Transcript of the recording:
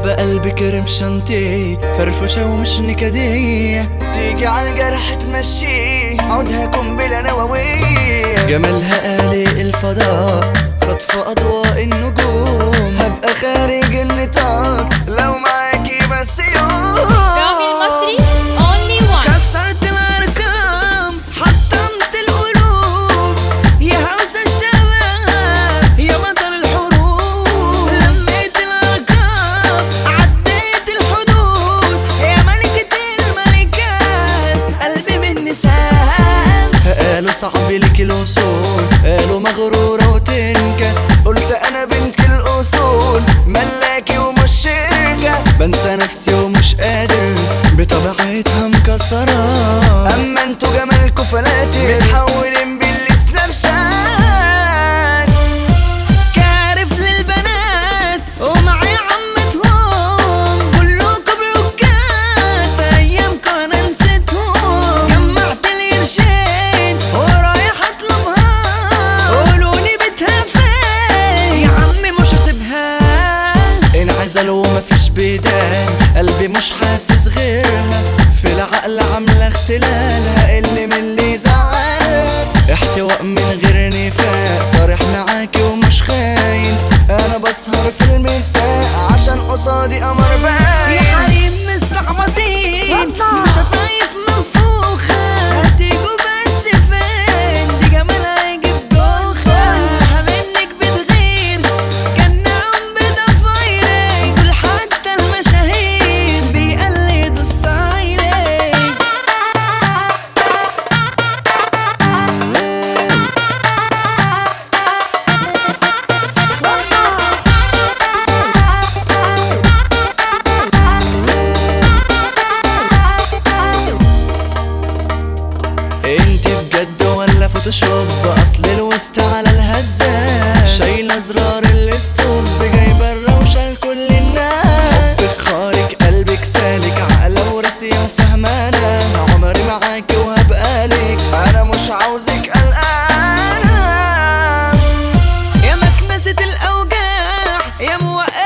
حب قلبك رمشنتي فرفشة ومش نكدية تيجي على الجرح تمشيه عودها قنبلة نووية جمالها قالي الفضاء خطف أضواء النجوم هبقى خارج النطاق لو معاكي بس يوم رامي المصري only one كسرت الارقام حطمت القلوب يا هوس الشباب يا بطل الحروب لميت الارقام عديت الحدود يا ملكة الملكات قلبي من نسام قالوا صعب لك الوصول قالوا مغرورة وتنكة قلت انا بنت الاصول ملاكي ومش شركة بنسى نفسي ومش قادر بطبيعتها مكسرة اما انتوا جمالكوا فلاتر متحولين بالسناب شات كارف للبنات ومعي عمتهم كلكم بلوكات ايامكم انا نسيتهم جمعت القرشين ورايح اطلبها قولولي بيتها فين يا عمي مش هسيبها انعزل ومفيش بدال قلبي مش حاسس غيرها في العقل عاملة اختلالها اللي من اللي زعلها احتواء من غير نفاق صارح معاكي ومش خاين انا بسهر في المساء عشان قصادي قمر باين يا حريم مستعبطين مش هطايف منفوخة هتيجوا بس فين دي جمالها يجيب دوخة كلها منك بتغير كانهم بضفايرك دول حتى المشاهير بيقلدوا ستايلك انت بجد ولا فوتوشوب اصل الوسط على الهزة شايلة زرار الاستوب جايبة الروشة لكل الناس حبك خارج قلبك سالك عقلة وراسية وفهمانة عمري معاكي وهبقى لك انا مش عاوزك قلقانة يا مكنسة الاوجاع يا موقع